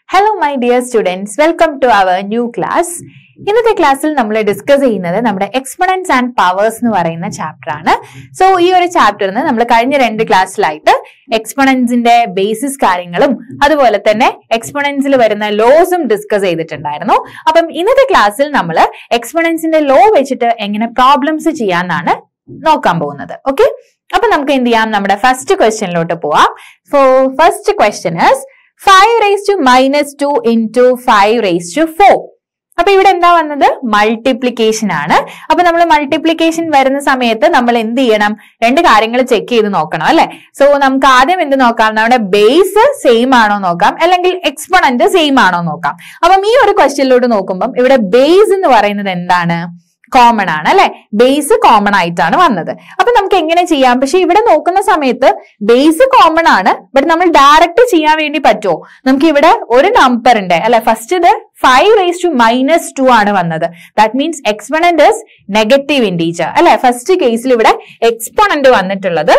Hello my dear students welcome to our new class ഇന്നത്തെ ക്ലാസ്സിൽ നമ്മൾ ഡിസ്കസ് ചെയ്യുന്നത് നമ്മുടെ എക്സ്പൊണൻസ് ആൻഡ് പവേഴ്സ് എന്ന് പറയുന്ന ചാപ്റ്റർ ആണ് സോ ഈ ഒരു ചാപ്റ്ററിന് നമ്മൾ കഴിഞ്ഞ രണ്ട് ക്ലാസ്സിലായിട്ട് എക്സ്പൊണൻസിന്റെ ബേസിസ് കാര്യങ്ങളും അതുപോലെ തന്നെ എക്സ്പൊണൻസിൽ വരുന്ന ലോസും ഡിസ്കസ് ചെയ്തിട്ടുണ്ടായിരുന്നു അപ്പം ഇന്നത്തെ ക്ലാസ്സിൽ നമ്മൾ എക്സ്പൊണൻസിന്റെ ലോ വെച്ചിട്ട് എങ്ങനെ പ്രോബ്ലംസ് ചെയ്യാന്നാണ് നോക്കാൻ പോകുന്നത് ഓക്കെ അപ്പൊ നമുക്ക് എന്ത് ചെയ്യാം നമ്മുടെ ഫസ്റ്റ് ക്വസ്റ്റ്യനിലോട്ട് പോവാം so first question is five raise to minus two into five raise to four അപ്പൊ ഇവിടെ എന്താ വന്നത് മൾട്ടിപ്ലിക്കേഷൻ ആണ് അപ്പൊ നമ്മൾ മൾട്ടിപ്ലിക്കേഷൻ വരുന്ന സമയത്ത് നമ്മൾ എന്ത് ചെയ്യണം രണ്ട് കാര്യങ്ങൾ ചെക്ക് ചെയ്ത് നോക്കണം അല്ലെ സോ നമുക്ക് ആദ്യം എന്ത് നോക്കാം നമ്മുടെ ബേസ് സെയിം ആണോ നോക്കാം അല്ലെങ്കിൽ എക്സ്പൊണന്റ് സെയിം ആണോ നോക്കാം അപ്പം ഈ ഒരു ക്വസ്റ്റ്യനിലോട്ട് നോക്കുമ്പോൾ ഇവിടെ ബേസ് എന്ന് പറയുന്നത് എന്താണ് കോമൺ ആണ് അല്ലെ ബേസ് കോമൺ ആയിട്ടാണ് വന്നത് അപ്പൊ നമുക്ക് എങ്ങനെ ചെയ്യാം പക്ഷെ ഇവിടെ നോക്കുന്ന സമയത്ത് ബേസ് കോമൺ ആണ് ബട്ട് നമ്മൾ ഡയറക്റ്റ് ചെയ്യാൻ വേണ്ടി പറ്റുമോ നമുക്ക് ഇവിടെ ഒരു നമ്പറിന്റെ അല്ലെ ഫസ്റ്റ് ഇത് five raise to minus two ആണ് വന്നത് that means exponent is negative integer അല്ലെ ഫസ്റ്റ് കേസിൽ ഇവിടെ എക്സ്പൊണന്റ് വന്നിട്ടുള്ളത്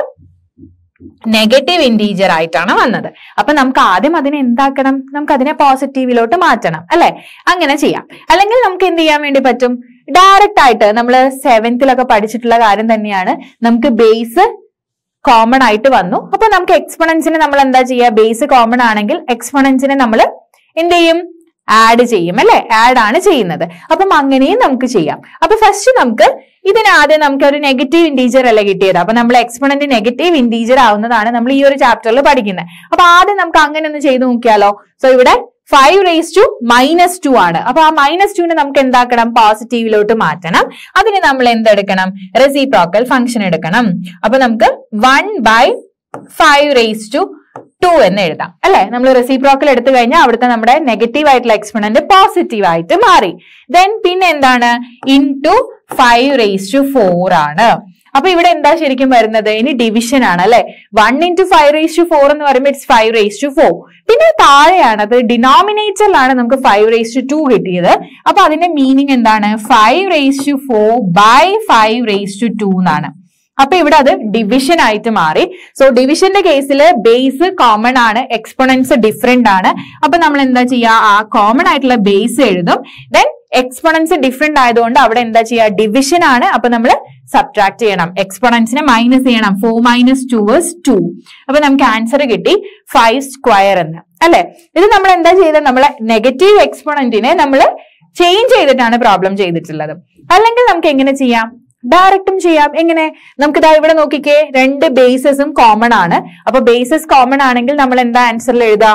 നെഗറ്റീവ് ഇൻഡീജർ ആയിട്ടാണ് വന്നത് അപ്പൊ നമുക്ക് ആദ്യം അതിനെ എന്താക്കണം നമുക്ക് അതിനെ പോസിറ്റീവിലോട്ട് മാറ്റണം അല്ലെ അങ്ങനെ ചെയ്യാം അല്ലെങ്കിൽ നമുക്ക് എന്ത് ചെയ്യാൻ വേണ്ടി പറ്റും ഡയറക്റ്റ് ആയിട്ട് നമ്മൾ സെവൻത്തിലൊക്കെ പഠിച്ചിട്ടുള്ള കാര്യം തന്നെയാണ് നമുക്ക് ബേസ് കോമൺ ആയിട്ട് വന്നു അപ്പൊ നമുക്ക് എക്സ്പൊണൻസിനെ നമ്മൾ എന്താ ചെയ്യുക ബേസ് കോമൺ ആണെങ്കിൽ എക്സ്പൊണൻസിനെ നമ്മൾ എന്ത് ചെയ്യും ആഡ് ചെയ്യും അല്ലെ ആഡ് ആണ് ചെയ്യുന്നത് അപ്പം അങ്ങനെയും നമുക്ക് ചെയ്യാം അപ്പൊ ഫസ്റ്റ് നമുക്ക് ഇതിനാദ്യം നമുക്ക് ഒരു നെഗറ്റീവ് ഇൻറ്റീജർ അല്ല കിട്ടിയത് അപ്പൊ നമ്മൾ എക്സ്പൊണന്റ് നെഗറ്റീവ് ഇൻറ്റീജർ ആവുന്നതാണ് നമ്മൾ ഈ ഒരു ചാപ്റ്ററിൽ പഠിക്കുന്നത് അപ്പൊ ആദ്യം നമുക്ക് അങ്ങനെ ഒന്ന് ചെയ്ത് നോക്കിയാലോ സോ ഇവിടെ five raise to minus two ആണ് അപ്പൊ ആ മൈനസ് ടുവിനെ നമുക്ക് എന്താക്കണം പോസിറ്റീവിലോട്ട് മാറ്റണം അതിന് നമ്മൾ എന്തെടുക്കണം റെസിപ്രോക്കൽ ഫംഗ്ഷൻ എടുക്കണം അപ്പൊ നമുക്ക് one by five raise to two എന്ന് എഴുതാം അല്ലെ നമ്മൾ റെസിപ്രോക്കൽ എടുത്തു കഴിഞ്ഞാൽ അവിടുത്തെ നമ്മുടെ നെഗറ്റീവ് ആയിട്ടുള്ള എക്സ്പൊണന്റ് പോസിറ്റീവ് ആയിട്ട് മാറി ദെൻ പിന്നെ എന്താണ് into five raise to four ആണ് അപ്പൊ ഇവിടെ എന്താ ശരിക്കും വരുന്നത് ഇനി ഡിവിഷൻ ആണ് അല്ലെ one into five raise to four എന്ന് പറയുമ്പോൾ it's five raise to four പിന്നെ താഴെയാണ് അത് ഡിനോമിനേറ്ററിലാണ് നമുക്ക് ഫൈവ് റേസ് ടു ടു കിട്ടിയത് അപ്പൊ അതിന്റെ മീനിങ് എന്താണ് five raise to four by five raise to two എന്നാണ് അപ്പൊ ഇവിടെ അത് ഡിവിഷൻ ആയിട്ട് മാറി സോ ഡിവിഷന്റെ കേസിൽ ബേസ് കോമൺ ആണ് എക്സ്പൊണൻസ് ഡിഫറെന്റ് ആണ് അപ്പൊ നമ്മൾ എന്താ ചെയ്യുക ആ കോമൺ ആയിട്ടുള്ള ബേസ് എഴുതും ദെൻ എക്സ്പൊണൻസ് ഡിഫറെന്റ് ആയതുകൊണ്ട് അവിടെ എന്താ ചെയ്യുക ഡിവിഷൻ ആണ് അപ്പൊ നമ്മൾ സബ്ട്രാക്ട് ചെയ്യണം എക്സ്പൊണൻസിനെ മൈനസ് ചെയ്യണം four minus two versus two അപ്പൊ നമുക്ക് ആൻസർ കിട്ടി ഫൈവ് സ്ക്വയർ എന്ന് അല്ലെ ഇത് നമ്മൾ എന്താ ചെയ്തത് നമ്മളെ നെഗറ്റീവ് എക്സ്പൊണന്റിനെ നമ്മൾ ചേഞ്ച് ചെയ്തിട്ടാണ് പ്രോബ്ലം ചെയ്തിട്ടുള്ളത് അല്ലെങ്കിൽ നമുക്ക് എങ്ങനെ ചെയ്യാം ഡയറക്റ്റും ചെയ്യാം എങ്ങനെ നമുക്ക് ഇതാ ഇവിടെ നോക്കിക്കേ രണ്ട് ബേസസും കോമൺ ആണ് അപ്പൊ ബേസസ് കോമൺ ആണെങ്കിൽ നമ്മൾ എന്താ ആൻസറിൽ എഴുതാം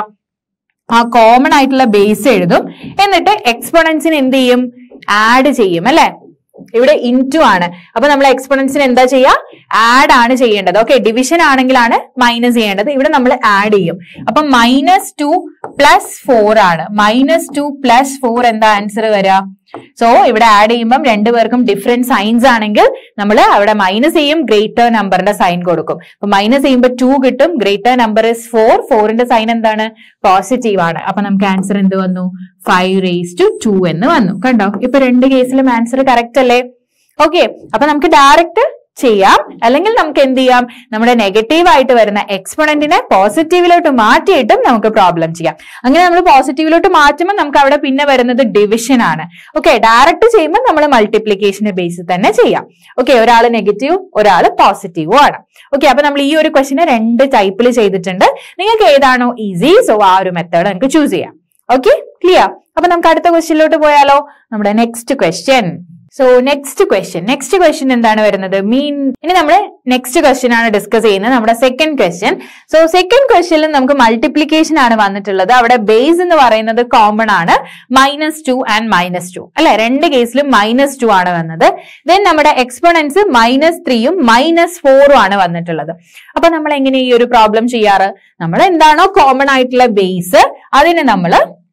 ആ കോമൺ ആയിട്ടുള്ള ബേസ് എഴുതും എന്നിട്ട് എക്സ്പൊണൻസിന് എന്ത് ചെയ്യും ആഡ് ചെയ്യും അല്ലെ ഇവിടെ ഇൻറ്റു ആണ് അപ്പൊ നമ്മൾ എക്സ്പൊണൻസിന് എന്താ ചെയ്യുക ആഡ് ആണ് ചെയ്യേണ്ടത് ഓക്കെ ഡിവിഷൻ ആണെങ്കിലാണ് മൈനസ് ചെയ്യേണ്ടത് ഇവിടെ നമ്മൾ ആഡ് ചെയ്യും അപ്പൊ മൈനസ് ടു പ്ലസ് ഫോർ ആണ് മൈനസ് ടു പ്ലസ് ഫോർ എന്താ ആൻസർ വരിക സോ ഇവിടെ ആഡ് ചെയ്യുമ്പോൾ രണ്ടുപേർക്കും ഡിഫറെന്റ് സൈൻസ് ആണെങ്കിൽ നമ്മൾ അവിടെ മൈനസ് ചെയ്യും ഗ്രേറ്റർ നമ്പറിന്റെ സൈൻ കൊടുക്കും അപ്പൊ മൈനസ് ചെയ്യുമ്പോൾ ടു കിട്ടും ഗ്രേറ്റർ നമ്പർ ഇസ് ഫോർ ഫോറിന്റെ സൈൻ എന്താണ് പോസിറ്റീവ് ആണ് അപ്പൊ നമുക്ക് ആൻസർ എന്ത് വന്നു ഫൈവ് റേസ് ടു ടു എന്ന് വന്നു കണ്ടോ ഇപ്പൊ രണ്ട് കേസിലും ആൻസർ കറക്റ്റ് അല്ലേ ഓക്കെ അപ്പൊ നമുക്ക് ഡയറക്റ്റ് ചെയ്യാം അല്ലെങ്കിൽ നമുക്ക് എന്ത് ചെയ്യാം നമ്മുടെ നെഗറ്റീവ് ആയിട്ട് വരുന്ന എക്സ്പൊണന്റിനെ പോസിറ്റീവിലോട്ട് മാറ്റിയിട്ടും നമുക്ക് പ്രോബ്ലം ചെയ്യാം അങ്ങനെ നമ്മൾ പോസിറ്റീവിലോട്ട് മാറ്റുമ്പോൾ നമുക്ക് അവിടെ പിന്നെ വരുന്നത് ഡിവിഷൻ ആണ് ഓക്കെ ഡയറക്റ്റ് ചെയ്യുമ്പോൾ നമ്മൾ മൾട്ടിപ്ലിക്കേഷന്റെ ബേസിൽ തന്നെ ചെയ്യാം ഓക്കെ ഒരാൾ നെഗറ്റീവ് ഒരാൾ പോസിറ്റീവും ആണ് ഓക്കെ അപ്പൊ നമ്മൾ ഈ ഒരു ക്വസ്റ്റിനെ രണ്ട് ടൈപ്പിൽ ചെയ്തിട്ടുണ്ട് നിങ്ങൾക്ക് ഏതാണോ ഈസി സോ ആ ഒരു മെത്തേഡ് നമുക്ക് ചൂസ് ചെയ്യാം ഓക്കെ ക്ലിയർ അപ്പൊ നമുക്ക് അടുത്ത ക്വസ്റ്റ്യനിലോട്ട് പോയാലോ നമ്മുടെ next question so next question next question എന്താണ് വരുന്നത് മീൻ ഇനി നമ്മൾ നെക്സ്റ്റ് ക്വസ്റ്റ്യൻ ആണ് ഡിസ്കസ് ചെയ്യുന്നത് നമ്മുടെ സെക്കൻഡ് ക്വസ്റ്റ്യൻ സോ സെക്കൻഡ് ക്വസ്റ്റ്യനിൽ നമുക്ക് മൾട്ടിപ്ലിക്കേഷൻ ആണ് വന്നിട്ടുള്ളത് അവിടെ ബേസ് എന്ന് പറയുന്നത് കോമൺ ആണ് minus two and minus two അല്ലെ രണ്ട് കേസിലും മൈനസ് ടു ആണ് വന്നത് ദെൻ നമ്മുടെ എക്സ്പൊണൻസ് മൈനസ് ത്രീയും മൈനസ് ഫോറും ആണ് വന്നിട്ടുള്ളത് അപ്പൊ നമ്മൾ എങ്ങനെ ഈ ഒരു പ്രോബ്ലം ചെയ്യാറ് നമ്മൾ എന്താണോ കോമൺ ആയിട്ടുള്ള ബേസ് അതിനെ നമ്മൾ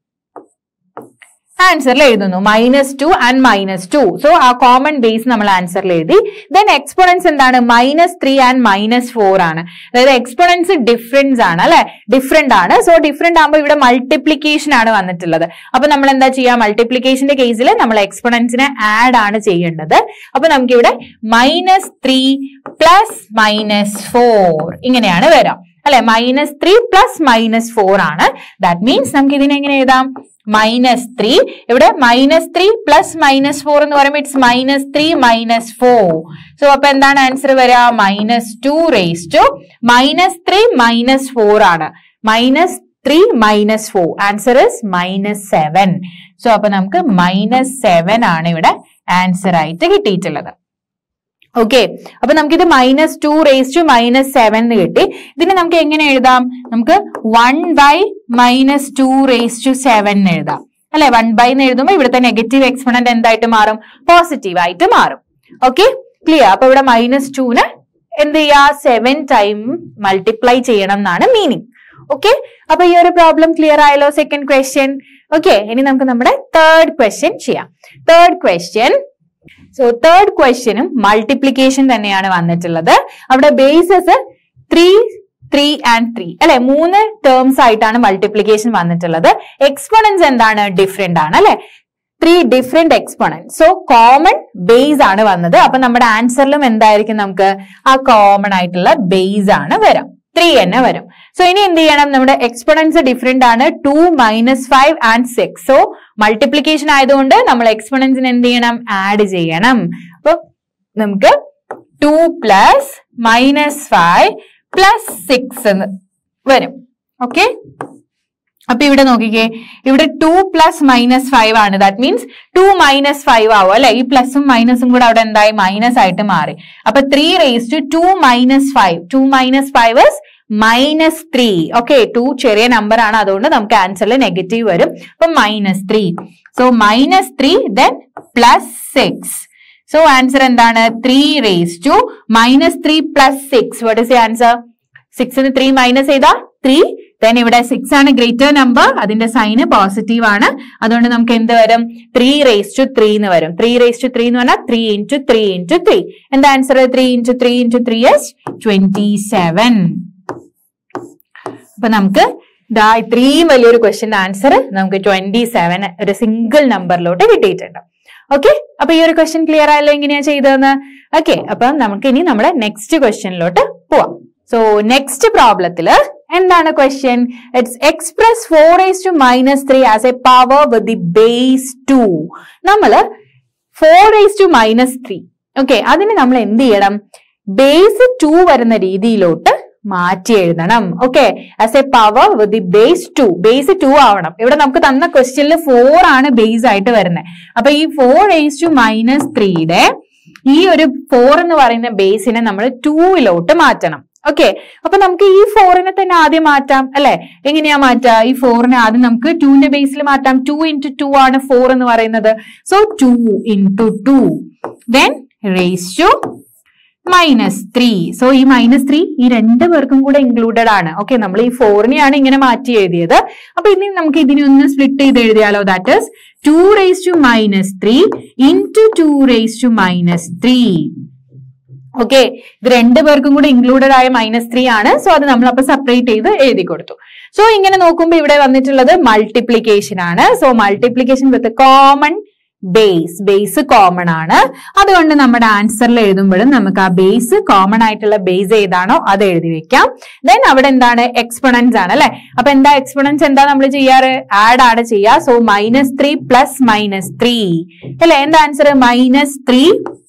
ആൻസറിൽ എഴുതുന്നു minus two and minus two so ആ കോമൺ ബേസ് നമ്മൾ ആൻസറിൽ എഴുതി ദെൻ എക്സ്പൊണൻസ് എന്താണ് minus three and minus four ആണ് അതായത് എക്സ്പൊണൻസ് ഡിഫറൻസ് ആണ് അല്ലെ ഡിഫറെന്റ് ആണ് സോ ഡിഫറെന്റ് ആകുമ്പോൾ ഇവിടെ മൾട്ടിപ്ലിക്കേഷൻ ആണ് വന്നിട്ടുള്ളത് അപ്പൊ നമ്മൾ എന്താ ചെയ്യുക മൾട്ടിപ്ലിക്കേഷന്റെ കേസിൽ നമ്മൾ എക്സ്പൊണൻസിനെ ആഡ് ആണ് ചെയ്യേണ്ടത് അപ്പൊ നമുക്ക് ഇവിടെ minus three plus minus four ഇങ്ങനെയാണ് വരാം അല്ലെ minus three plus minus four ആണ് ദാറ്റ് മീൻസ് നമുക്ക് ഇതിനെ എങ്ങനെ എഴുതാം മൈനസ് ത്രീ ഇവിടെ minus three plus minus four എന്ന് പറയുമ്പോൾ it's minus three minus four so അപ്പൊ എന്താണ് ആൻസർ വരിക minus two raise to minus three minus four ആണ് minus three minus four answer is minus seven so അപ്പൊ നമുക്ക് minus seven ആണ് ഇവിടെ ആൻസർ ആയിട്ട് കിട്ടിയിട്ടുള്ളത് ഓക്കെ അപ്പൊ നമുക്കിത് minus two raise to minus seven എന്ന് കിട്ടി ഇതിനെ നമുക്ക് എങ്ങനെ എഴുതാം നമുക്ക് one by minus two raise to seven എന്ന് എഴുതാം അല്ലെ വൺ ബൈ എന്ന് എഴുതുമ്പോൾ ഇവിടുത്തെ നെഗറ്റീവ് എക്സ്പൊണന്റ് എന്തായിട്ട് മാറും പോസിറ്റീവ് ആയിട്ട് മാറും ഓക്കെ ക്ലിയർ അപ്പൊ ഇവിടെ മൈനസ് ടുന് എന്ത് ചെയ്യാ സെവൻ ടൈം മൾട്ടിപ്ലൈ ചെയ്യണം എന്നാണ് മീനിങ് ഓക്കെ അപ്പൊ ഈ ഒരു പ്രോബ്ലം ക്ലിയർ ആയല്ലോ സെക്കൻഡ് ക്വസ്റ്റ്യൻ ഓക്കെ ഇനി നമുക്ക് നമ്മുടെ തേർഡ് ക്വസ്റ്റ്യൻ ചെയ്യാം തേർഡ് ക്വസ്റ്റ്യൻ സോ തേർഡ് ക്വസ്റ്റ്യനും മൾട്ടിപ്ലിക്കേഷൻ തന്നെയാണ് വന്നിട്ടുള്ളത് അവിടെ bases three three and three അല്ലെ മൂന്ന് ടേംസ് ആയിട്ടാണ് മൾട്ടിപ്ലിക്കേഷൻ വന്നിട്ടുള്ളത് എക്സ്പോണൻസ് എന്താണ് ഡിഫറെന്റ് ആണ് അല്ലെ three different exponents so common base ആണ് വന്നത് അപ്പൊ നമ്മുടെ ആൻസറിലും എന്തായിരിക്കും നമുക്ക് ആ കോമൺ ആയിട്ടുള്ള ബേസ് ആണ് വരാം ത്രീ തന്നെ വരും സോ ഇനി എന്ത് ചെയ്യണം നമ്മുടെ എക്സ്പോണൻസ് ഡിഫറെന്റ് ആണ് two minus five and six so multiplication ആയതുകൊണ്ട് നമ്മൾ എക്സ്പോണൻസിന് എന്ത് ചെയ്യണം ആഡ് ചെയ്യണം അപ്പൊ നമുക്ക് two plus minus five plus six എന്ന് വരും ഓക്കെ അപ്പൊ ഇവിടെ നോക്കിക്കേ ഇവിടെ ടു പ്ലസ് മൈനസ് ഫൈവ് ആണ് that means two minus five ആവും അല്ലെ ഈ പ്ലസും മൈനസും കൂടെ അവിടെ എന്തായി മൈനസ് ആയിട്ട് മാറി അപ്പൊ three raise to two minus five two minus five minus three okay two ചെറിയ നമ്പർ ആണ് അതുകൊണ്ട് നമുക്ക് ആൻസറിൽ നെഗറ്റീവ് വരും അപ്പൊ minus three so minus three then plus six so answer എന്താണ് three raise to minus three plus six what is answer സിക്സിന് three minus ചെയ്താ ത്രീ ദെൻ ഇവിടെ സിക്സ് ആണ് ഗ്രേറ്റർ നമ്പർ അതിന്റെ സൈന് പോസിറ്റീവ് ആണ് അതുകൊണ്ട് നമുക്ക് എന്ത് വരും ത്രീ റേസ് ടു ത്രീ എന്ന് വരും ത്രീ റേസ് ടു ത്രീ എന്ന് പറഞ്ഞാൽ three into three into three എന്താ answer three into three into three is twenty seven അപ്പൊ നമുക്ക് ദാ ഇത്രയും വലിയൊരു ക്വസ്റ്റ്യന്റെ ആൻസർ നമുക്ക് ട്വന്റി സെവൻ ഒരു സിംഗിൾ നമ്പറിലോട്ട് കിട്ടിയിട്ടുണ്ട് ഓക്കെ അപ്പൊ ഈ ഒരു ക്വസ്റ്റ്യൻ ക്ലിയർ ആയല്ലോ എങ്ങനെയാ ചെയ്തതെന്ന് ഓക്കെ അപ്പൊ നമുക്ക് ഇനി നമ്മുടെ നെക്സ്റ്റ് ക്വസ്റ്റ്യനിലോട്ട് പോവാം സോ നെക്സ്റ്റ് പ്രോബ്ലത്തില് എന്താണ് question it's express four raise to minus three as a power with the base two നമ്മള് four raise to minus three okay അതിന് നമ്മൾ എന്ത് ചെയ്യണം ബേസ് ടു വരുന്ന രീതിയിലോട്ട് മാറ്റി എഴുതണം okay as a power with the base two base two ആവണം ഇവിടെ നമുക്ക് തന്ന ക്വസ്റ്റ്യനിൽ ഫോർ ആണ് ബേസ് ആയിട്ട് വരുന്നത് അപ്പൊ ഈ ഫോർ ഏസ് ടു മൈനസ് ത്രീയുടെ ഈ ഒരു ഫോർ എന്ന് പറയുന്ന ബേസിനെ നമ്മൾ ടൂയിലോട്ട് മാറ്റണം ഓക്കെ അപ്പൊ നമുക്ക് ഈ ഫോറിനെ തന്നെ ആദ്യം മാറ്റാം അല്ലെ എങ്ങനെയാ മാറ്റാ ഈ ഫോറിനെ ആദ്യം നമുക്ക് ടുവിന്റെ ബേസിൽ മാറ്റാം ടു ഇൻറ്റു ടു ആണ് ഫോർ എന്ന് പറയുന്നത് so two into two then raise to minus three so ഈ മൈനസ് ത്രീ ഈ രണ്ട് പേർക്കും കൂടെ ഇൻക്ലൂഡഡ് ആണ് ഓക്കെ നമ്മൾ ഈ ഫോറിനെയാണ് ഇങ്ങനെ മാറ്റി എഴുതിയത് അപ്പൊ ഇനി നമുക്ക് ഇതിനെ ഒന്ന് സ്പ്ലിറ്റ് ചെയ്ത് എഴുതിയാലോ that is two raise to minus three into two raise to minus three okay ഇത് രണ്ടു പേർക്കും കൂടെ ഇൻക്ലൂഡഡ് ആയ മൈനസ് ത്രീ ആണ് സോ അത് നമ്മൾ അപ്പൊ സെപ്പറേറ്റ് ചെയ്ത് എഴുതി കൊടുത്തു സോ ഇങ്ങനെ നോക്കുമ്പോൾ ഇവിടെ വന്നിട്ടുള്ളത് മൾട്ടിപ്ലിക്കേഷൻ ആണ് so multiplication with common base base common ആണ് അതുകൊണ്ട് നമ്മുടെ ആൻസറിൽ എഴുതുമ്പോഴും നമുക്ക് ആ ബേസ് കോമൺ ആയിട്ടുള്ള ബേസ് ഏതാണോ അത് എഴുതി വെക്കാം ദെൻ അവിടെ എന്താണ് എക്സ്പൊണൻസ് ആണ് അല്ലെ അപ്പൊ എന്താ എക്സ്പൊണൻസ് എന്താ നമ്മൾ ചെയ്യാറ് ആഡ് ആണ് ചെയ്യുക so minus three plus minus three അല്ലെ എന്താ answer minus three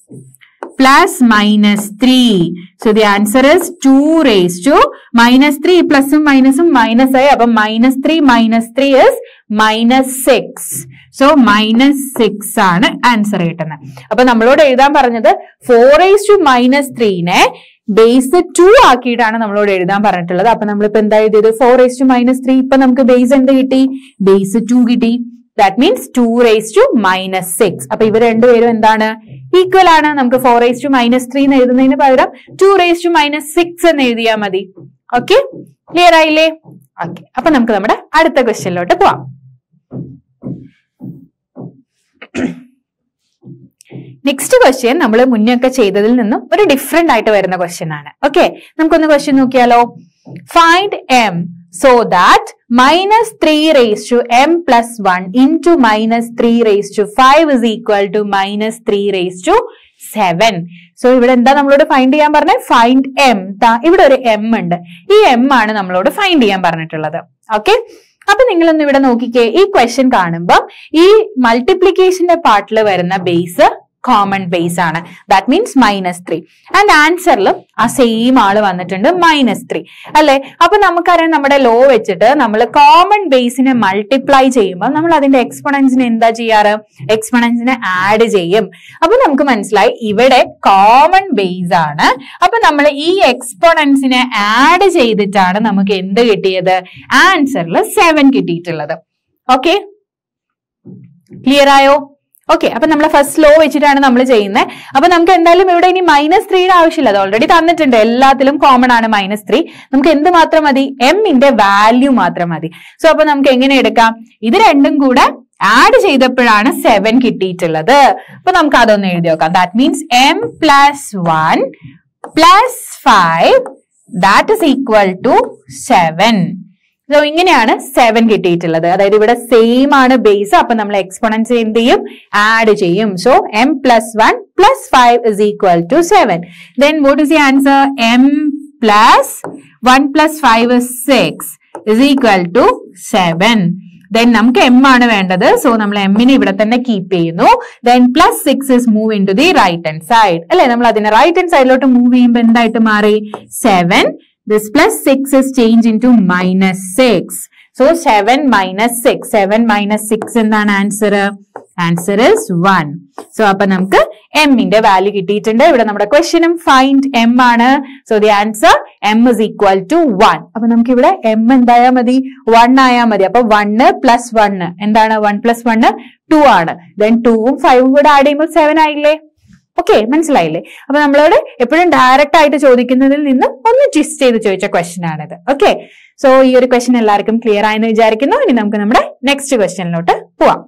plus minus three so the answer is two raise to minus three പ്ലസും മൈനസും മൈനസ് ആയി അപ്പൊ minus three minus three is minus six so minus six ആണ് answer കിട്ടുന്നത് അപ്പൊ നമ്മളോട് എഴുതാൻ പറഞ്ഞത് ഫോർ റേസ് ടു മൈനസ് ത്രീനെ ബേസ് ടു ആക്കിയിട്ടാണ് നമ്മളോട് എഴുതാൻ പറഞ്ഞിട്ടുള്ളത് അപ്പൊ നമ്മളിപ്പോ എന്താ എഴുതിയത് four raise to minus three ഇപ്പൊ നമുക്ക് ബേസ് എന്ത് കിട്ടി ബേസ് ടു കിട്ടി that means two raise to minus six അപ്പൊ ഇവർ രണ്ടുപേരും എന്താണ് ഈക്വൽ ആണ് നമുക്ക് four raise to minus three എന്ന് എഴുതുന്നതിന് പകരം two raise to minus six എന്ന് എഴുതിയാൽ മതി ഓക്കെ ക്ലിയർ ആയില്ലേ ഓക്കെ അപ്പൊ നമുക്ക് നമ്മുടെ അടുത്ത ക്വസ്റ്റ്യനിലോട്ട് പോവാം നെക്സ്റ്റ് ക്വസ്റ്റ്യൻ നമ്മൾ മുന്നേ ഒക്കെ ചെയ്തതിൽ നിന്നും ഒരു ഡിഫറെന്റ് ആയിട്ട് വരുന്ന ക്വസ്റ്റ്യൻ ആണ് ഓക്കെ നമുക്കൊന്ന് ക്വസ്റ്റ്യൻ നോക്കിയാലോ find m so that minus three raise to m plus one into minus three raise to five is equal to minus three raise to seven so ഇവിടെ എന്താ നമ്മളോട് ഫൈൻഡ് ചെയ്യാൻ പറഞ്ഞത് ഫൈൻഡ് എം ഇവിടെ ഒരു M ഉണ്ട് ഈ എം ആണ് നമ്മളോട് ഫൈൻഡ് ചെയ്യാൻ പറഞ്ഞിട്ടുള്ളത് ഓക്കെ അപ്പൊ നിങ്ങളൊന്ന് ഇവിടെ നോക്കിക്കേ ഈ ക്വസ്റ്റ്യൻ കാണുമ്പോൾ ഈ മൾട്ടിപ്ലിക്കേഷന്റെ പാർട്ടിൽ വരുന്ന ബേസ് കോമൺ ബേസ് ആണ് that means minus three and ആൻസറിലും ആ സെയിം ആള് വന്നിട്ടുണ്ട് മൈനസ് ത്രീ അല്ലെ അപ്പൊ നമുക്കറിയാം നമ്മുടെ ലോ വെച്ചിട്ട് നമ്മൾ കോമൺ ബേസിനെ മൾട്ടിപ്ലൈ ചെയ്യുമ്പോൾ നമ്മൾ അതിന്റെ എക്സ്പൊണൻസിനെ എന്താ ചെയ്യാറ് എക്സ്പൊണൻസിനെ ആഡ് ചെയ്യും അപ്പൊ നമുക്ക് മനസ്സിലായി ഇവിടെ കോമൺ ബേസ് ആണ് അപ്പൊ നമ്മൾ ഈ എക്സ്പൊണൻസിനെ ആഡ് ചെയ്തിട്ടാണ് നമുക്ക് എന്ത് കിട്ടിയത് ആൻസറിൽ സെവൻ കിട്ടിയിട്ടുള്ളത് ഓക്കെ ക്ലിയർ ആയോ ഓക്കെ അപ്പൊ നമ്മൾ ഫസ്റ്റ് ലോ വെച്ചിട്ടാണ് നമ്മൾ ചെയ്യുന്നത് അപ്പൊ നമുക്ക് എന്തായാലും ഇവിടെ ഇനി മൈനസ് ത്രീയുടെ ആവശ്യമില്ല അത് ഓൾറെഡി തന്നിട്ടുണ്ട് എല്ലാത്തിലും കോമൺ ആണ് മൈനസ് ത്രീ നമുക്ക് എന്ത് മാത്രം മതി എമ്മിന്റെ വാല്യൂ മാത്രം മതി സോ അപ്പൊ നമുക്ക് എങ്ങനെ എടുക്കാം ഇത് രണ്ടും കൂടെ ആഡ് ചെയ്തപ്പോഴാണ് സെവൻ കിട്ടിയിട്ടുള്ളത് അപ്പൊ നമുക്ക് അതൊന്ന് എഴുതി നോക്കാം that means m plus one plus five that is equal to seven so ഇങ്ങനെയാണ് സെവൻ കിട്ടിയിട്ടുള്ളത് അതായത് ഇവിടെ സെയിം ആണ് ബേസ് അപ്പൊ നമ്മൾ എക്സ്പോണൻസ് എന്ത് ചെയ്യും ആഡ് ചെയ്യും so m plus one plus five is equal to seven then what is the answer m plus one plus five is six is equal to seven then നമുക്ക് m ആണ് വേണ്ടത് so നമ്മൾ എമ്മിനെ ഇവിടെ തന്നെ കീപ്പ് ചെയ്യുന്നു then plus six is move into the right hand side അല്ലെ നമ്മൾ അതിനെ റൈറ്റ് ഹാൻഡ് സൈഡിലോട്ട് മൂവ് ചെയ്യുമ്പോൾ എന്തായിട്ട് മാറി seven this plus 6 is changed into minus 6. So 7 minus 6. 7 minus 6 എന്താണ് ആൻസർ ആൻസർ ഇസ് 1. സോ അപ്പൊ നമുക്ക് എം ന്റെ വാല്യൂ കിട്ടിയിട്ടുണ്ട് ഇവിടെ നമ്മുടെ ക്വസ്റ്റ്യനും ഫൈൻഡ് എം ആണ് so the answer m is equal to one അപ്പൊ നമുക്ക് ഇവിടെ എം എന്തായാൽ മതി വൺ ആയാൽ മതി അപ്പൊ വണ്ണ് പ്ലസ് വണ്ണ് എന്താണ് വൺ പ്ലസ് വണ്ണ് ടു ആണ് ദെൻ ടൂവും ഫൈവും കൂടെ ആഡ് ചെയ്യുമ്പോൾ സെവൻ ആയില്ലേ ഓക്കെ മനസ്സിലായില്ലേ അപ്പൊ നമ്മളോട് എപ്പോഴും ഡയറക്റ്റ് ആയിട്ട് ചോദിക്കുന്നതിൽ നിന്ന് ഒന്ന് ട്വിസ്റ്റ് ചെയ്ത് ചോദിച്ച ക്വസ്റ്റ്യൻ ആണിത് ഓക്കെ സോ ഈ ഒരു ക്വസ്റ്റ്യൻ എല്ലാവർക്കും ക്ലിയർ ആയെന്ന് വിചാരിക്കുന്നു ഇനി നമുക്ക് നമ്മുടെ നെക്സ്റ്റ് ക്വസ്റ്റ്യനിലോട്ട് പോവാം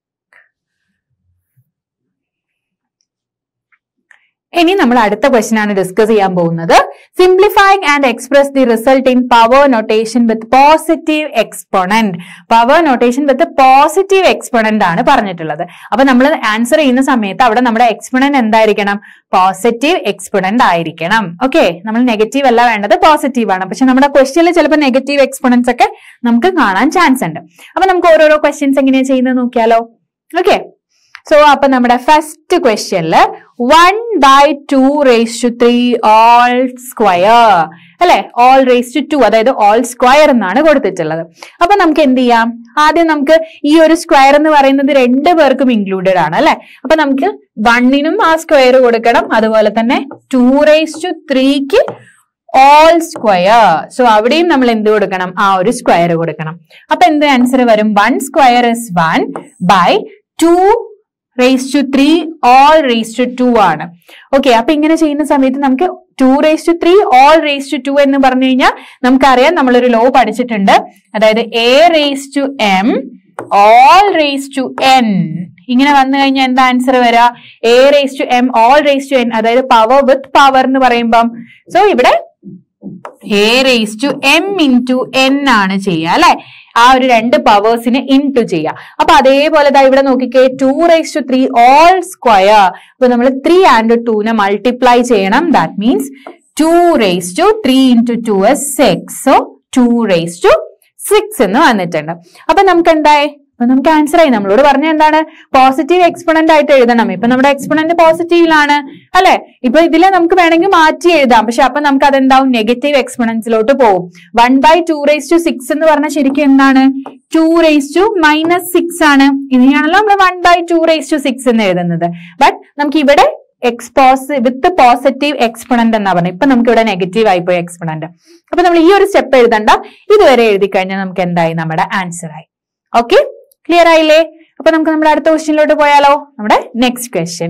ഇനി നമ്മൾ അടുത്ത ക്വസ്റ്റ്യൻ ആണ് ഡിസ്കസ് ചെയ്യാൻ പോകുന്നത് simplifying and express the result in power notation with positive exponent power notation with positive exponent ആണ് പറഞ്ഞിട്ടുള്ളത് അപ്പൊ നമ്മൾ ആൻസർ ചെയ്യുന്ന സമയത്ത് അവിടെ നമ്മുടെ എക്സ്പോണന്റ് എന്തായിരിക്കണം പോസിറ്റീവ് എക്സ്പോണന്റ് ആയിരിക്കണം ഓക്കെ നമ്മൾ നെഗറ്റീവ് അല്ല വേണ്ടത് പോസിറ്റീവ് ആണ് പക്ഷെ നമ്മുടെ ക്വസ്റ്റ്യനിൽ ചിലപ്പോൾ നെഗറ്റീവ് എക്സ്പോണൻസ് ഒക്കെ നമുക്ക് കാണാൻ ചാൻസ് ഉണ്ട് അപ്പൊ നമുക്ക് ഓരോരോ ക്വസ്റ്റ്യൻസ് എങ്ങനെയാ ചെയ്യുന്നത് നോക്കിയാലോ ഓക്കെ സോ അപ്പൊ നമ്മുടെ ഫസ്റ്റ് ക്വസ്റ്റ്യനില് one by two raise to three all square അല്ലെ ഓൾ റേസ് ടു ടു അതായത് ഓൾ സ്ക്വയർ എന്നാണ് കൊടുത്തിട്ടുള്ളത് അപ്പൊ നമുക്ക് എന്ത് ചെയ്യാം ആദ്യം നമുക്ക് ഈ ഒരു സ്ക്വയർ എന്ന് പറയുന്നത് രണ്ട് പേർക്കും ഇൻക്ലൂഡഡ് ആണ് അല്ലെ അപ്പൊ നമുക്ക് വണ്ണിനും ആ സ്ക്വയർ കൊടുക്കണം അതുപോലെ തന്നെ ടു റേസ് ടു ത്രീക്ക് ഓൾ സ്ക്വയർ സോ അവിടെയും നമ്മൾ എന്ത് കൊടുക്കണം ആ ഒരു സ്ക്വയർ കൊടുക്കണം അപ്പൊ എന്ത് ആൻസർ വരും one square is one by two raise to three all raise to two ആണ് ഓക്കെ അപ്പൊ ഇങ്ങനെ ചെയ്യുന്ന സമയത്ത് നമുക്ക് two raise to three all raise to two എന്ന് പറഞ്ഞു കഴിഞ്ഞാൽ നമുക്കറിയാം നമ്മളൊരു ലോ പഠിച്ചിട്ടുണ്ട് അതായത് a raise to m all raise to n ഇങ്ങനെ വന്നു കഴിഞ്ഞാൽ എന്താ ആൻസർ വരാ a raise to m all raise to n അതായത് പവർ വിത്ത് പവർ എന്ന് പറയുമ്പം സോ ഇവിടെ A raise to m into n ആണ് ചെയ്യുക അല്ലെ ആ ഒരു രണ്ട് പവേഴ്സിനെ ഇൻറ്റു ചെയ്യുക അപ്പൊ അതേപോലെ ദാ ഇവിടെ നോക്കിക്കേ two raise to three all square അപ്പൊ നമ്മൾ ത്രീ ആൻഡ് ടൂനെ മൾട്ടിപ്ലൈ ചെയ്യണം that means two raise to three into two six so two raise to six എന്ന് വന്നിട്ടുണ്ട് അപ്പൊ നമുക്ക് എന്തായി അപ്പൊ നമുക്ക് ആൻസർ ആയി നമ്മളോട് പറഞ്ഞ എന്താണ് പോസിറ്റീവ് എക്സ്പൊണന്റ് ആയിട്ട് എഴുതണം ഇപ്പൊ നമ്മുടെ എക്സ്പൊണന്റ് പോസിറ്റീവിലാണ് അല്ലെ ഇപ്പൊ ഇതിലെ നമുക്ക് വേണമെങ്കിൽ മാറ്റി എഴുതാം പക്ഷെ അപ്പൊ നമുക്ക് അതെന്താവും നെഗറ്റീവ് എക്സ്പൊണൻസിലോട്ട് പോകും one by two raise to six എന്ന് പറഞ്ഞാൽ ശരിക്കും എന്താണ് two raise to minus six ആണ് ഇതിനെയാണല്ലോ നമ്മൾ one by two raise to six എന്ന് എഴുതുന്നത് ബട്ട് നമുക്ക് ഇവിടെ എക്സ്പോസ് വിത്ത് പോസിറ്റീവ് എക്സ്പൊണന്റ് എന്നാ പറഞ്ഞത് ഇപ്പൊ നമുക്ക് ഇവിടെ നെഗറ്റീവ് ആയിപ്പോയി എക്സ്പൊണന്റ് അപ്പൊ നമ്മൾ ഈ ഒരു സ്റ്റെപ്പ് എഴുതണ്ട ഇതുവരെ എഴുതി കഴിഞ്ഞാൽ നമുക്ക് എന്തായി നമ്മുടെ ആൻസർ ആയി ഓക്കെ ക്ലിയർ ആയില്ലേ അപ്പൊ നമുക്ക് നമ്മുടെ അടുത്ത ക്വസ്റ്റ്യനിലോട്ട് പോയാലോ നമ്മുടെ next question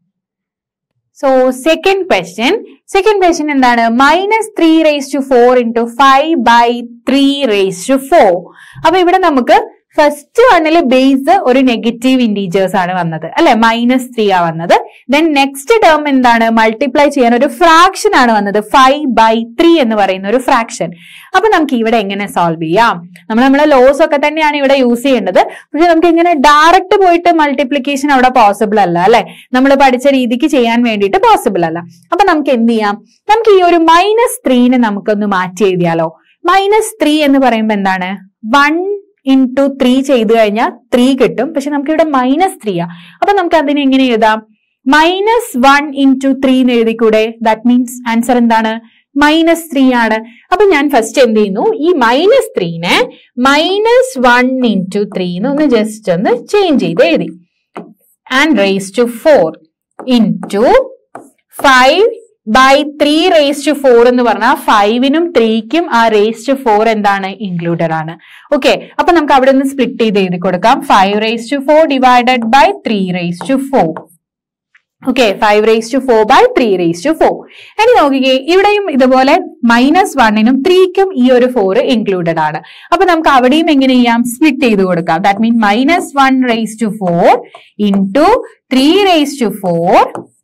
so second question second question എന്താണ് minus three raise to four into five by three raise to four അപ്പൊ ഇവിടെ നമുക്ക് ഫസ്റ്റ് വണ്ണില് ബേസ് ഒരു നെഗറ്റീവ് ഇൻറ്റീജേഴ്സ് ആണ് വന്നത് അല്ലെ മൈനസ് ത്രീ ആ വന്നത് ദെൻ നെക്സ്റ്റ് ടേം എന്താണ് മൾട്ടിപ്ലൈ ചെയ്യാൻ ഒരു ഫ്രാക്ഷൻ ആണ് വന്നത് ഫൈവ് ബൈ ത്രീ എന്ന് പറയുന്ന ഒരു ഫ്രാക്ഷൻ അപ്പൊ നമുക്ക് ഇവിടെ എങ്ങനെ സോൾവ് ചെയ്യാം നമ്മൾ നമ്മളെ ലോസ് ഒക്കെ തന്നെയാണ് ഇവിടെ യൂസ് ചെയ്യേണ്ടത് പക്ഷെ നമുക്ക് ഇങ്ങനെ ഡയറക്റ്റ് പോയിട്ട് മൾട്ടിപ്ലിക്കേഷൻ അവിടെ പോസിബിൾ അല്ല അല്ലെ നമ്മൾ പഠിച്ച രീതിക്ക് ചെയ്യാൻ വേണ്ടിയിട്ട് പോസിബിൾ അല്ല അപ്പൊ നമുക്ക് എന്ത് ചെയ്യാം നമുക്ക് ഈ ഒരു മൈനസ് ത്രീനെ നമുക്കൊന്ന് മാറ്റി എഴുതിയാലോ മൈനസ് ത്രീ എന്ന് പറയുമ്പോൾ എന്താണ് വൺ ഇൻറ്റു ത്രീ ചെയ്ത് കഴിഞ്ഞാൽ ത്രീ കിട്ടും പക്ഷെ നമുക്ക് ഇവിടെ മൈനസ് ത്രീ ആ അപ്പൊ നമുക്ക് അതിനെ എങ്ങനെ എഴുതാം മൈനസ് വൺ ഇൻറ്റു ത്രീ എന്ന് എഴുതിക്കൂടെ ദാറ്റ് മീൻസ് ആൻസർ എന്താണ് മൈനസ് ത്രീ ആണ് അപ്പൊ ഞാൻ ഫസ്റ്റ് എന്ത് ചെയ്യുന്നു ഈ മൈനസ് ത്രീനെ മൈനസ് വൺ ഇൻറ്റു ത്രീ എന്ന് ഒന്ന് ജസ്റ്റ് ഒന്ന് ചേഞ്ച് ചെയ്ത് എഴുതി and raise to four into five by three raise to four എന്ന് പറഞ്ഞാൽ ഫൈവിനും ത്രീക്കും ആ റേസ് ടു ഫോർ എന്താണ് ഇൻക്ലൂഡഡ് ആണ് ഓക്കെ അപ്പൊ നമുക്ക് അവിടെ നിന്ന് സ്പ്ലിറ്റ് ചെയ്ത് എഴുതി കൊടുക്കാം five raise to four divided by three raise to four okay five raise to four by three raise to four ഇനി നോക്കിക്കേ ഇവിടെയും ഇതുപോലെ മൈനസ് വണ്ണിനും ത്രീക്കും ഈ ഒരു ഫോർ ഇൻക്ലൂഡഡ് ആണ് അപ്പൊ നമുക്ക് അവിടെയും എങ്ങനെ ചെയ്യാം സ്പ്ലിറ്റ് ചെയ്ത് കൊടുക്കാം that mean minus one raise to four into three raise to four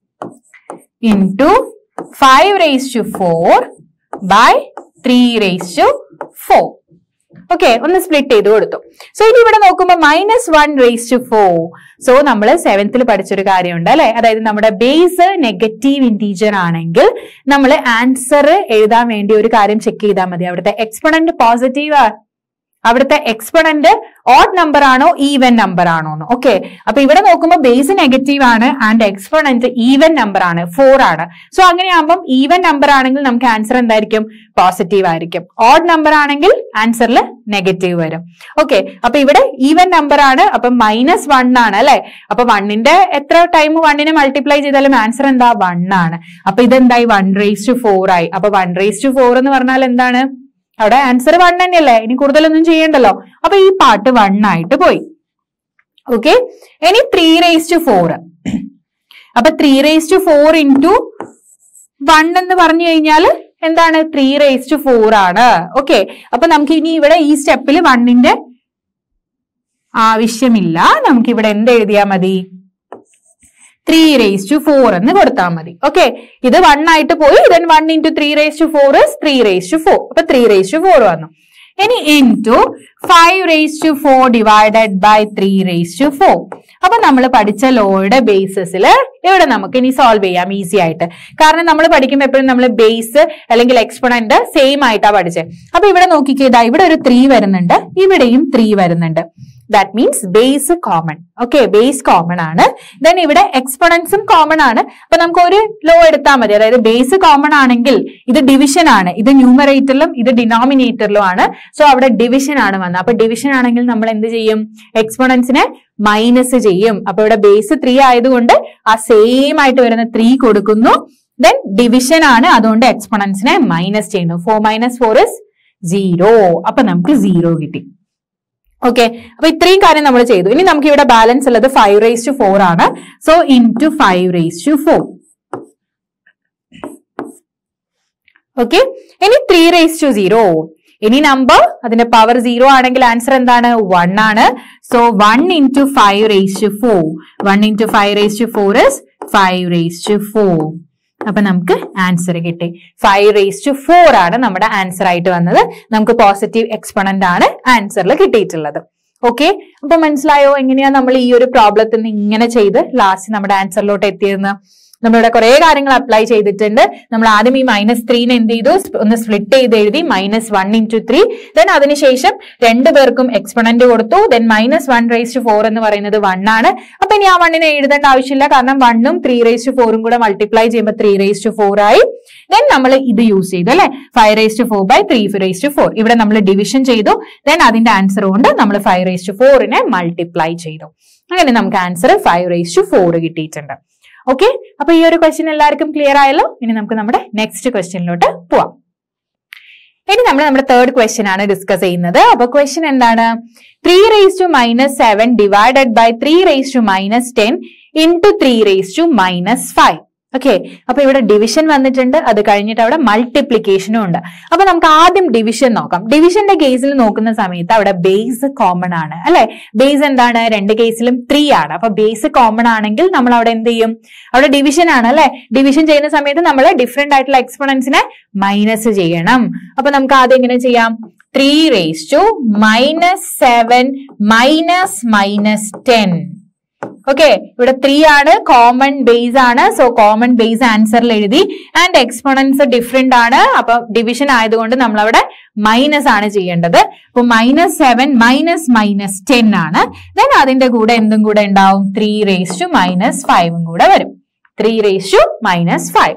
into five raise to four by three raise to four okay ഒന്ന് സ്പ്ലിറ്റ് ചെയ്ത് കൊടുത്തു സോ ഇനി ഇവിടെ നോക്കുമ്പോൾ minus one raise to four so നമ്മൾ സെവൻത്തിൽ പഠിച്ചൊരു കാര്യമുണ്ട് അല്ലെ അതായത് നമ്മുടെ ബേസ് നെഗറ്റീവ് ഇൻറ്റീജർ ആണെങ്കിൽ നമ്മൾ ആൻസർ എഴുതാൻ വേണ്ടി ഒരു കാര്യം ചെക്ക് ചെയ്താൽ മതി അവിടുത്തെ എക്സ്പൊണന്റ് പോസിറ്റീവ് അവിടുത്തെ എക്സ്പൊണന്റ് ഓഡ് നമ്പർ ആണോ ഈവൻ നമ്പർ ആണോ എന്ന് ഓക്കെ അപ്പൊ ഇവിടെ നോക്കുമ്പോൾ ബേസ് നെഗറ്റീവ് ആണ് ആൻഡ് എക്സ്പൊണന്റ് ഈവൻ നമ്പർ ആണ് ഫോർ ആണ് സോ അങ്ങനെയാകുമ്പോൾ ഈവൻ നമ്പർ ആണെങ്കിൽ നമുക്ക് ആൻസർ എന്തായിരിക്കും പോസിറ്റീവ് ആയിരിക്കും ഓഡ് നമ്പർ ആണെങ്കിൽ ആൻസറിൽ നെഗറ്റീവ് വരും ഓക്കെ അപ്പൊ ഇവിടെ ഈവൻ നമ്പർ ആണ് അപ്പൊ മൈനസ് വൺ ആണ് അല്ലെ അപ്പൊ വണ്ണിന്റെ എത്ര ടൈം വണ്ണിനെ മൾട്ടിപ്ലൈ ചെയ്താലും ആൻസർ എന്താ വൺ ആണ് അപ്പൊ ഇതെന്തായി വൺ റേസ് ടു ഫോർ ആയി അപ്പൊ വൺ റേസ് ടു ഫോർ എന്ന് പറഞ്ഞാൽ എന്താണ് അവിടെ ആൻസർ വൺ തന്നെയല്ലേ ഇനി കൂടുതലൊന്നും ചെയ്യണ്ടല്ലോ അപ്പൊ ഈ പാർട്ട് വൺ ആയിട്ട് പോയി ഓക്കെ ഇനി ത്രീ റേസ് ടു ഫോർ അപ്പൊ three raise to four into one എന്ന് പറഞ്ഞു കഴിഞ്ഞാൽ എന്താണ് ത്രീ റേസ് ടു ഫോർ ആണ് ഓക്കെ അപ്പൊ നമുക്ക് ഇനി ഇവിടെ ഈ സ്റ്റെപ്പിൽ വണ്ണിന്റെ ആവശ്യമില്ല നമുക്ക് ഇവിടെ എന്ത് എഴുതിയാ മതി ത്രീ റേസ് ടു ഫോർ എന്ന് കൊടുത്താൽ മതി ഓക്കെ ഇത് വൺ ആയിട്ട് പോയി then one into three raise to four three raise to four അപ്പൊ ത്രീ റേസ് ടു ഫോർ വന്നു ഇനി into five raise to four divided by three raise to four അപ്പൊ നമ്മൾ പഠിച്ച ലോയുടെ ബേസിസിൽ ഇവിടെ നമുക്ക് ഇനി സോൾവ് ചെയ്യാം ഈസി ആയിട്ട് കാരണം നമ്മൾ പഠിക്കുമ്പോൾ എപ്പോഴും നമ്മൾ ബേസ് അല്ലെങ്കിൽ എക്സ്പൊണന്റ് സെയിം ആയിട്ടാ പഠിച്ചത് അപ്പൊ ഇവിടെ നോക്കിക്കേതാ ഇവിടെ ഒരു ത്രീ വരുന്നുണ്ട് ഇവിടെയും ത്രീ വരുന്നുണ്ട് that means base common okay base common ആണ് ദെൻ ഇവിടെ എക്സ്പൊണൻസും കോമൺ ആണ് അപ്പൊ നമുക്ക് ഒരു ലോ എടുത്താൽ മതി അതായത് ബേസ് കോമൺ ആണെങ്കിൽ ഇത് ഡിവിഷൻ ആണ് ഇത് ന്യൂമറേറ്ററിലും ഇത് ഡിനോമിനേറ്ററിലും ആണ് സോ അവിടെ ഡിവിഷൻ ആണ് വന്നത് അപ്പൊ ഡിവിഷൻ ആണെങ്കിൽ നമ്മൾ എന്ത് ചെയ്യും എക്സ്പൊണൻസിനെ മൈനസ് ചെയ്യും അപ്പൊ ഇവിടെ ബേസ് ത്രീ ആയതുകൊണ്ട് ആ സെയിം ആയിട്ട് വരുന്ന ത്രീ കൊടുക്കുന്നു ദെൻ ഡിവിഷൻ ആണ് അതുകൊണ്ട് എക്സ്പൊണൻസിനെ മൈനസ് ചെയ്യുന്നു four minus four is zero അപ്പൊ നമുക്ക് സീറോ കിട്ടി ഓക്കെ അപ്പൊ ഇത്രയും കാര്യം നമ്മൾ ചെയ്തു ഇനി നമുക്ക് ഇവിടെ ബാലൻസ് ഉള്ളത് ഫൈവ് റേസ് ടു ഫോർ ആണ് so into five raise to four okay ഇനി ത്രീ റേസ് ടു സീറോ ഇനി നമ്പർ അതിന്റെ പവർ സീറോ ആണെങ്കിൽ ആൻസർ എന്താണ് വൺ ആണ് so one into five raise to four one into five raise to four is five raise to four അപ്പൊ നമുക്ക് answer കിട്ടി five raise to four ആണ് നമ്മുടെ ആൻസർ ആയിട്ട് വന്നത് നമുക്ക് പോസിറ്റീവ് എക്സ്പൊണന്റ് ആണ് ആൻസറിൽ കിട്ടിയിട്ടുള്ളത് ഓക്കെ അപ്പൊ മനസ്സിലായോ എങ്ങനെയാ നമ്മൾ ഈ ഒരു പ്രോബ്ലത്തിൽ നിന്ന് ഇങ്ങനെ ചെയ്ത് ലാസ്റ്റ് നമ്മുടെ ആൻസറിലോട്ട് എത്തിയതെന്ന് നമ്മളിവിടെ കുറെ കാര്യങ്ങൾ അപ്ലൈ ചെയ്തിട്ടുണ്ട് നമ്മൾ ആദ്യം ഈ മൈനസ് ത്രീനെ എന്ത് ചെയ്തു ഒന്ന് സ്പ്ലിറ്റ് ചെയ്ത് എഴുതി minus one into three then അതിനുശേഷം രണ്ടു പേർക്കും എക്സ്പൊണന്റ് കൊടുത്തു then minus one raise to four എന്ന് പറയുന്നത് വൺ ആണ് അപ്പൊ ഇനി ആ വണ്ണിനെ എഴുതേണ്ട ആവശ്യമില്ല കാരണം വണ്ണും ത്രീ റേസ് ടു ഫോറും കൂടെ മൾട്ടിപ്ലൈ ചെയ്യുമ്പോൾ ത്രീ റേസ് ടു ഫോർ ആയി ദെൻ നമ്മൾ ഇത് യൂസ് ചെയ്തു അല്ലെ five raise to four by three raise to four ഇവിടെ നമ്മൾ ഡിവിഷൻ ചെയ്തു ദെൻ അതിന്റെ ആൻസർ കൊണ്ട് നമ്മൾ ഫൈവ് റേസ് ടു ഫോറിനെ മൾട്ടിപ്ലൈ ചെയ്തു അങ്ങനെ നമുക്ക് answer five raise to four കിട്ടിയിട്ടുണ്ട് ഓക്കെ അപ്പൊ ഈ ഒരു ക്വസ്റ്റ്യൻ എല്ലാവർക്കും ക്ലിയർ ആയല്ലോ ഇനി നമുക്ക് നമ്മുടെ നെക്സ്റ്റ് ക്വസ്റ്റ്യനിലോട്ട് പോവാം ഇനി നമ്മൾ നമ്മുടെ തേർഡ് ക്വസ്റ്റ്യൻ ആണ് ഡിസ്കസ് ചെയ്യുന്നത് അപ്പൊ ക്വസ്റ്റ്യൻ എന്താണ് three raise to minus seven divided by three raise to minus ten into three raise to minus five okay അപ്പൊ ഇവിടെ ഡിവിഷൻ വന്നിട്ടുണ്ട് അത് കഴിഞ്ഞിട്ട് അവിടെ മൾട്ടിപ്ലിക്കേഷനും ഉണ്ട് അപ്പൊ നമുക്ക് ആദ്യം ഡിവിഷൻ നോക്കാം ഡിവിഷന്റെ കേസിൽ നോക്കുന്ന സമയത്ത് അവിടെ ബേസ് കോമൺ ആണ് അല്ലെ ബേസ് എന്താണ് രണ്ട് കേസിലും ത്രീ ആണ് അപ്പൊ ബേസ് കോമൺ ആണെങ്കിൽ നമ്മൾ അവിടെ എന്ത് ചെയ്യും അവിടെ ഡിവിഷൻ ആണ് അല്ലെ ഡിവിഷൻ ചെയ്യുന്ന സമയത്ത് നമ്മൾ ഡിഫറെന്റ് ആയിട്ടുള്ള എക്സ്പോണൻസിനെ മൈനസ് ചെയ്യണം അപ്പൊ നമുക്ക് ആദ്യം എങ്ങനെ ചെയ്യാം three raise to minus seven minus minus ten okay ഇവിടെ ത്രീ ആണ് കോമൺ ബേസ് ആണ് സോ കോമൺ ബേസ് ആൻസറിൽ എഴുതി ആൻഡ് എക്സ്പോണൻസ് ഡിഫറെന്റ് ആണ് അപ്പൊ ഡിവിഷൻ ആയതുകൊണ്ട് നമ്മൾ അവിടെ മൈനസ് ആണ് ചെയ്യേണ്ടത് അപ്പൊ minus seven minus minus ten ആണ് ദെൻ അതിന്റെ കൂടെ എന്തും കൂടെ ഉണ്ടാവും ത്രീ റേസ് ടു മൈനസ് ഫൈവും കൂടെ വരും three raise to minus five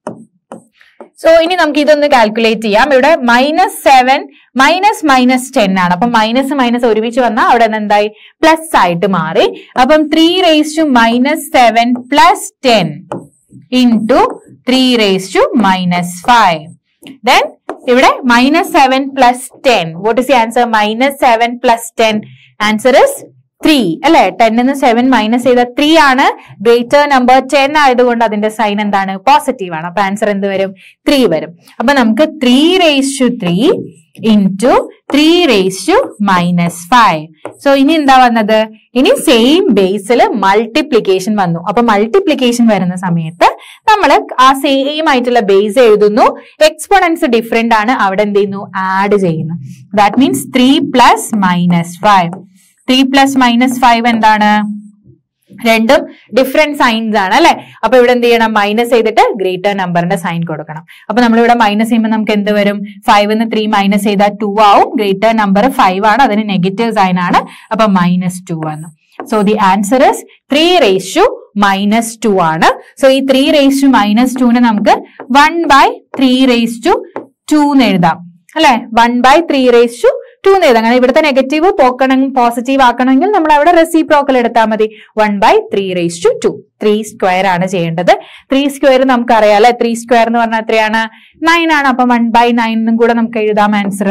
so ഇനി നമുക്ക് ഇതൊന്ന് കാൽക്കുലേറ്റ് ചെയ്യാം ഇവിടെ minus seven minus minus ten ആണ് അപ്പം മൈനസ് മൈനസ് ഒരുമിച്ച് വന്നാൽ അവിടെ നിന്ന് എന്തായി പ്ലസ് ആയിട്ട് മാറി അപ്പം three raise to minus seven plus ten into three raise to minus five then ഇവിടെ minus seven plus ten what is the answer minus seven plus ten answer is three അല്ലെ ടെന്നിന്ന് സെവൻ മൈനസ് ചെയ്ത three ആണ് greater number ten ആയതുകൊണ്ട് അതിന്റെ sign എന്താണ് positive ആണ് അപ്പൊ ആൻസർ എന്ത് വരും ത്രീ വരും അപ്പൊ നമുക്ക് three raise to three into three raise to minus five so ഇനി എന്താ വന്നത് ഇനി സെയിം ബേസിൽ മൾട്ടിപ്ലിക്കേഷൻ വന്നു അപ്പൊ മൾട്ടിപ്ലിക്കേഷൻ വരുന്ന സമയത്ത് നമ്മൾ ആ സെയിം ആയിട്ടുള്ള ബേസ് എഴുതുന്നു എക്സ്പോണൻസ് ഡിഫറെന്റ് ആണ് അവിടെ എന്ത് ചെയ്യുന്നു ആഡ് ചെയ്യുന്നു that means three plus minus five three plus minus five എന്താണ് രണ്ടും ഡിഫറെന്റ് സൈൻസ് ആണ് അല്ലെ അപ്പൊ ഇവിടെ എന്ത് ചെയ്യണം മൈനസ് ചെയ്തിട്ട് ഗ്രേറ്റർ നമ്പറിന്റെ സൈൻ കൊടുക്കണം അപ്പൊ നമ്മളിവിടെ മൈനസ് ചെയ്യുമ്പോൾ നമുക്ക് എന്ത് വരും ഫൈവ് എന്ന് ത്രീ മൈനസ് ചെയ്താൽ ടു ആവും ഗ്രേറ്റർ നമ്പർ ഫൈവ് ആണ് അതിന് നെഗറ്റീവ് സൈൻ ആണ് അപ്പൊ മൈനസ് ടു ആണ് so the answer is three raise to minus two ആണ് സോ ഈ ത്രീ റേസ് ടു മൈനസ് ടുവിന് നമുക്ക് one by three raise to two എന്ന് എഴുതാം അല്ലെ one by three raise to two എന്ന് എഴുതാം കാരണം ഇവിടുത്തെ നെഗറ്റീവ് പോക്കണം പോസിറ്റീവ് ആക്കണമെങ്കിൽ നമ്മൾ അവിടെ റെസിപ്രോക്കൽ എടുത്താൽ മതി one by three raise to two three square ആണ് ചെയ്യേണ്ടത് ത്രീ സ്ക്വയർ നമുക്കറിയാം അല്ലെ ത്രീ സ്ക്വയർ എന്ന് പറഞ്ഞാൽ എത്രയാണ് നയൻ ആണ് അപ്പൊ വൺ ബൈ നയനും കൂടെ നമുക്ക് എഴുതാം ആൻസർ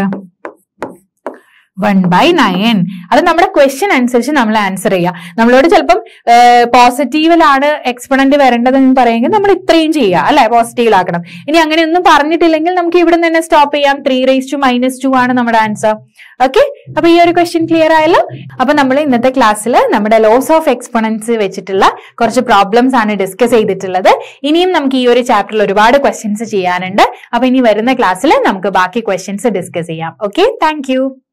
വൺ ബൈ നയൻ അത് നമ്മുടെ ക്വസ്റ്റ്യൻ അനുസരിച്ച് നമ്മൾ ആൻസർ ചെയ്യുക നമ്മളോട് ചിലപ്പം പോസിറ്റീവിലാണ് എക്സ്പൊണന്റ് വരേണ്ടതെന്ന് പറയുമെങ്കിൽ നമ്മൾ ഇത്രയും ചെയ്യുക അല്ലെ പോസിറ്റീവിലാക്കണം ഇനി അങ്ങനെയൊന്നും പറഞ്ഞിട്ടില്ലെങ്കിൽ നമുക്ക് ഇവിടെ തന്നെ സ്റ്റോപ്പ് ചെയ്യാം three raise to minus two ആണ് നമ്മുടെ ആൻസർ ഓക്കെ അപ്പൊ ഈ ഒരു ക്വസ്റ്റ്യൻ ക്ലിയർ ആയല്ലോ അപ്പൊ നമ്മൾ ഇന്നത്തെ ക്ലാസ്സിൽ നമ്മുടെ ലോസ് ഓഫ് എക്സ്പൊണൻസ് വെച്ചിട്ടുള്ള കുറച്ച് പ്രോബ്ലംസ് ആണ് ഡിസ്കസ് ചെയ്തിട്ടുള്ളത് ഇനിയും നമുക്ക് ഈ ഒരു ചാപ്റ്ററിൽ ഒരുപാട് ക്വസ്റ്റ്യൻസ് ചെയ്യാനുണ്ട് അപ്പൊ ഇനി വരുന്ന ക്ലാസ്സിൽ നമുക്ക് ബാക്കി ക്വസ്റ്റ്യൻസ് ഡിസ്കസ് ചെയ്യാം ഓക്കെ താങ്ക്